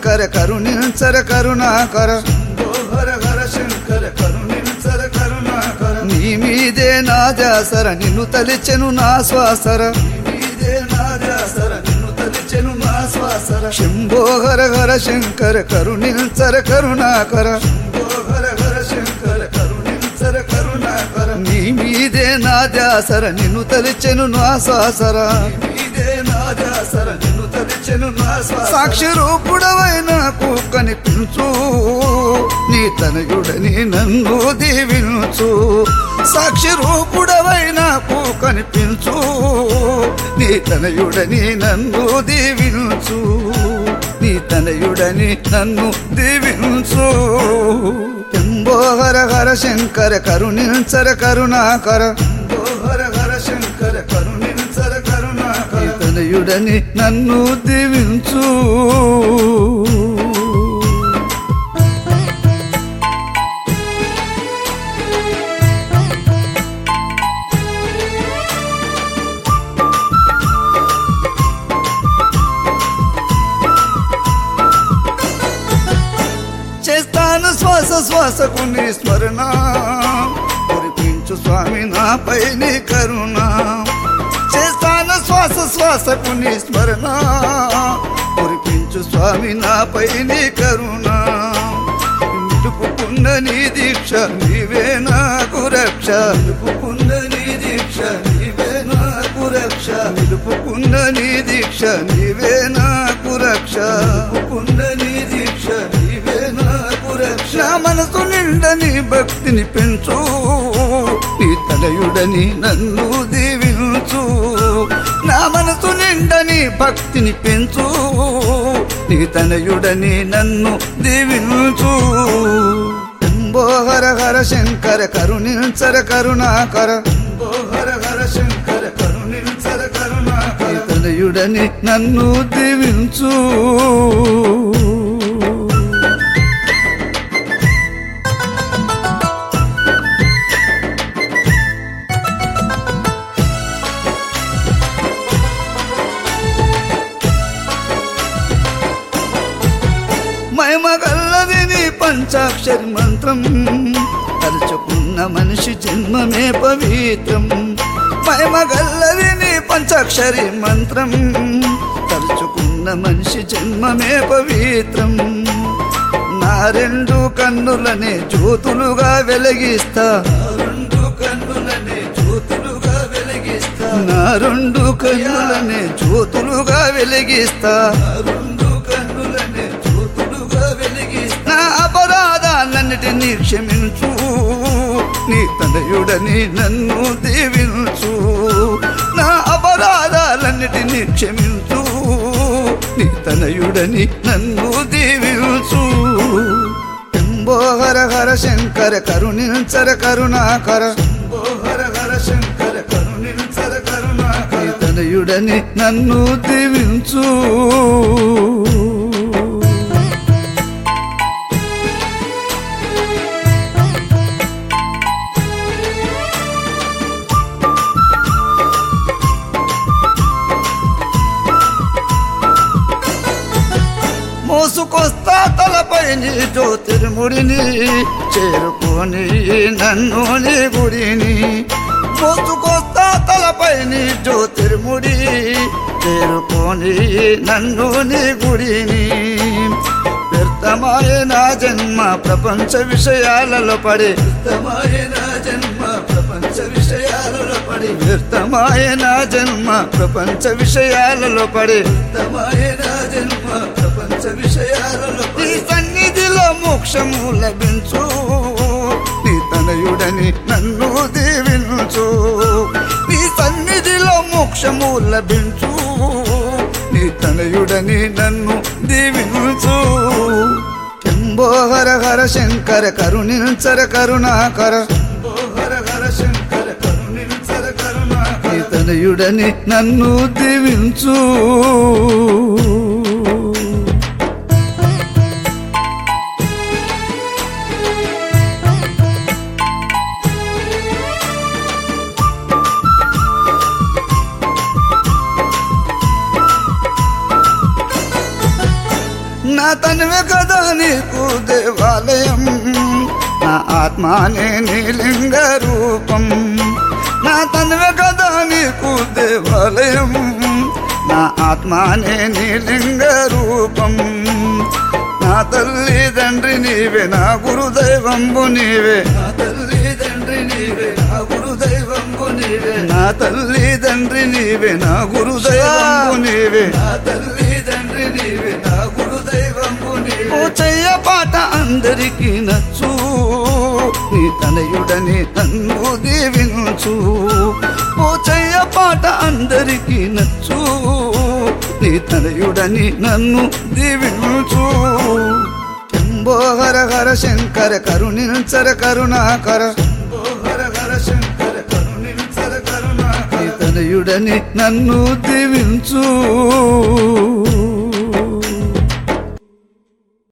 శంకర కరుణించర కరుణాకర శంభో హర హర శంకర కరుణించర కరుణాకర నీ మీదే నా దాసర నిన్ను తలిచెను నా శ్వాసర నీ మీదే నా దాసర నిన్ను తలిచెను నా శ్వాసర శంభో హర హర శంకర కరుణించర కరుణాకర శంభో హర హర శంకర కరుణించర కరుణాకర నీ మీదే నా దాసర నిన్ను తలిచెను నా శ్వాసర నీ మీదే నా దాసర నిన్ను తలిచెను నా శ్వాసర సాక్షి రూపుడవైన కనిపించు నీ తనయుడని నన్ను దీవించు సాక్షి రూపుడవైన కనిపించు నీ తనయుడని నన్ను దీవించు నీ తనయుడని నన్ను దీవించు ఎంబో హర హర శంకర కరుణించర కరుణాకర ఎంబో హర హర శంకర కరుణించర కరుణాకర నీ తనయుడని నన్ను దీవించు చేస్తాను శ్వాస శ్వాసకు నీ స్మరణ కురిపించు స్వామి నాపై నీ కరుణ చేస్తాను శ్వాస శ్వాసకు నీ స్మరణ కురిపించు స్వామి నాపై నీ కరుణ నిలుపుకున్న నీ దీక్ష నీవే నాకు రక్ష నిలుపుకున్న నీ దీక్ష నీవే నాకు రక్ష నిలుపుకున్న నీ దీక్ష నీవే నాకు రక్ష నిలుపుకున్న నీ దీక్ష నీవే నాకు రక్ష నా మనసు నిండా నీ భక్తిని పెంచు నీ తలయుడని నన్ను దీవించు నా మనసు నిండా నీ భక్తిని పెంచు నీ తనయుడని నన్ను దీవించు ఎంబో హర హర శంకర కరుణించర కరుణాకర ఎంబో హర హర శంకర కరుణించర కరుణాకర నీ తనయుడని నన్ను దీవించు మహిమగల్లది నీ పంచాక్షరి మంత్రం తలుచుకున్న మనిషి జన్మమే పవిత్రం మహిమగల్లది నీ పంచాక్షరి మంత్రం తలుచుకున్న మనిషి జన్మమే పవిత్రం నా రెండు కన్నులనే జ్యోతులుగా వెలిగిస్తా రెండు కన్నులనే జ్యోతులుగా వెలిగిస్తా నా రెండు కన్నులనే జ్యోతులుగా వెలిగిస్తా రెండు కన్నులనే జ్యోతులుగా వెలిగిస్తా నా అపరాధాలన్నిటినీ క్షమించు నీ తనయుడని నన్ను దీవించు నా అపరాధాలన్నిటినీ క్షమించు నీ తనయుడని నన్ను దీవించు ఎంబో హర హర శంకర కరుణించర కరుణాకర ఎంబో హర హర శంకర కరుణించర కరుణాకర నీ తనయుడని నన్ను దీవించు మోసుకొస్తా తలపై నీ జ్యోతిర్ముడిని చేరుకొని నన్ను నీ గుడిని మోసుకొస్తా తలపై నీ జ్యోతిర్ముడి చేరుకొని నన్ను నీ గుడిని వ్యర్థమాయ నా జన్మ ప్రపంచ విషయాలలో పడి వ్యర్థమాయ నా జన్మ ప్రపంచ విషయాలలో పడి వ్యర్థమాయ నా జన్మ ప్రపంచ విషయాలలో పడి వ్యర్థమాయ నా జన్మ ప్రపంచ విషయాలలో నీ సన్నిధిలో మోక్షము లభించు నీ తనయుడని నన్ను దీవించు నీ సన్నిధిలో మోక్షము లభించు నీ తనయుడని నన్ను దీవించు శంభో హర హర శంకర కరుణించర కరుణాకర శంభో హర హర శంకర కరుణించర కరుణాకర నీ తనయుడని నన్ను దీవించు నా తనువే కదా నీకు దేవాలయం నా ఆత్మానే నీలింగ రూపం నా తనువే కదా నీకు దేవాలయం నా ఆత్మానే నీలింగ రూపం నా తల్లి తండ్రి నీవే నా గురుదైవంబు నీవే నా తల్లి తండ్రి నీవే నా గురుదైవంబు నీవే నా తల్లి తండ్రి నీవే నా గురుదైవంబు నీవే నా తల్లి తండ్రి నీవే నా గురుదైవంబు నీవే ఓ చెయ్య పాట అందరికీ నచ్చు నీ తనయుడని నన్ను దీవించు ఓ చెయ్య పాట అందరికీ నచ్చు నీ తనయుడని నన్ను దీవించు శంభో హర హర శంకర కరుణించర కరుణాకర శంభో హర హర శంకర కరుణించర కరుణాకర నీ తనయుడని నన్ను దీవించు